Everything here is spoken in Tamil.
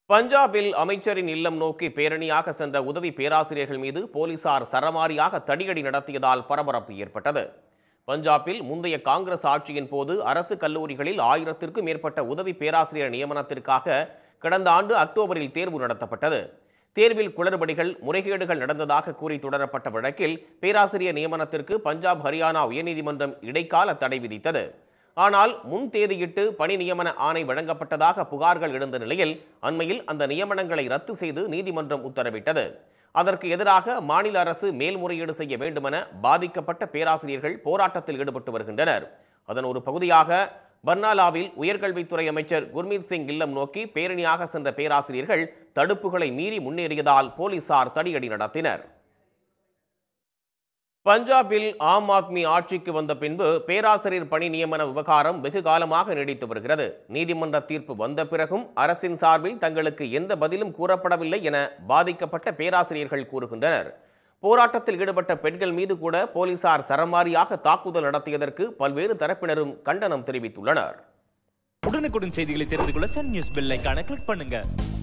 பஞ்சாபில் அமைச்சரின் இல்லம் நோக்கி பேரணியாக சென்ற உதவி பேராசிரியர்கள் மீது போலீசார் சரமாரியாக தடியடி நடத்தியதால் பரபரப்பு ஏற்பட்டது பஞ்சாபில் முந்தைய காங்கிரஸ் ஆட்சியின் போது அரசு கல்லூரிகளில் ஆயிரத்திற்கும் மேற்பட்ட உதவி பேராசிரியர் நியமனத்திற்காக கடந்த ஆண்டு அக்டோபரில் தேர்வு நடத்தப்பட்டது தேர்வில் குளறுபடிகள் முறைகேடுகள் நடந்ததாக கூறி தொடரப்பட்ட வழக்கில் பேராசிரியர் நியமனத்திற்கு பஞ்சாப் ஹரியானா உயர்நீதிமன்றம் இடைக்கால தடை விதித்தது ஆனால் முன் தேதியிட்டு பணி நியமன ஆணை வழங்கப்பட்டதாக புகார்கள் எழுந்த நிலையில் அண்மையில் அந்த நியமனங்களை ரத்து செய்து நீதிமன்றம் உத்தரவிட்டது அதற்கு எதிராக மாநில அரசு மேல்முறையீடு செய்ய வேண்டுமென பாதிக்கப்பட்ட பேராசிரியர்கள் போராட்டத்தில் ஈடுபட்டு வருகின்றனர் அதன் ஒரு பகுதியாக பர்னாலாவில் உயர்கல்வித்துறை அமைச்சர் குர்மீத் சிங் இல்லம் நோக்கி பேரணியாக சென்ற பேராசிரியர்கள் தடுப்புகளை மீறி முன்னேறியதால் போலீசார் தடியடி நடத்தினர் பஞ்சாபில் ஆம் ஆத்மி ஆட்சிக்கு வந்த பின்பு பேராசிரியர் பணி நியமன விவகாரம் வெகு காலமாக நீடித்து வருகிறது நீதிமன்ற தீர்ப்பு வந்த பிறகும் அரசின் சார்பில் தங்களுக்கு எந்த பதிலும் கூறப்படவில்லை என பாதிக்கப்பட்ட பேராசிரியர்கள் கூறுகின்றனர் போராட்டத்தில் ஈடுபட்ட பெண்கள் மீது கூட போலீசார் சரமாரியாக தாக்குதல் நடத்தியதற்கு பல்வேறு தரப்பினரும் கண்டனம் தெரிவித்துள்ளனர் உடனுக்குடன் செய்திகளை தெரிந்து கொள்ள சன் நியூஸ் பெல் ஐகானை கிளிக் பண்ணுங்க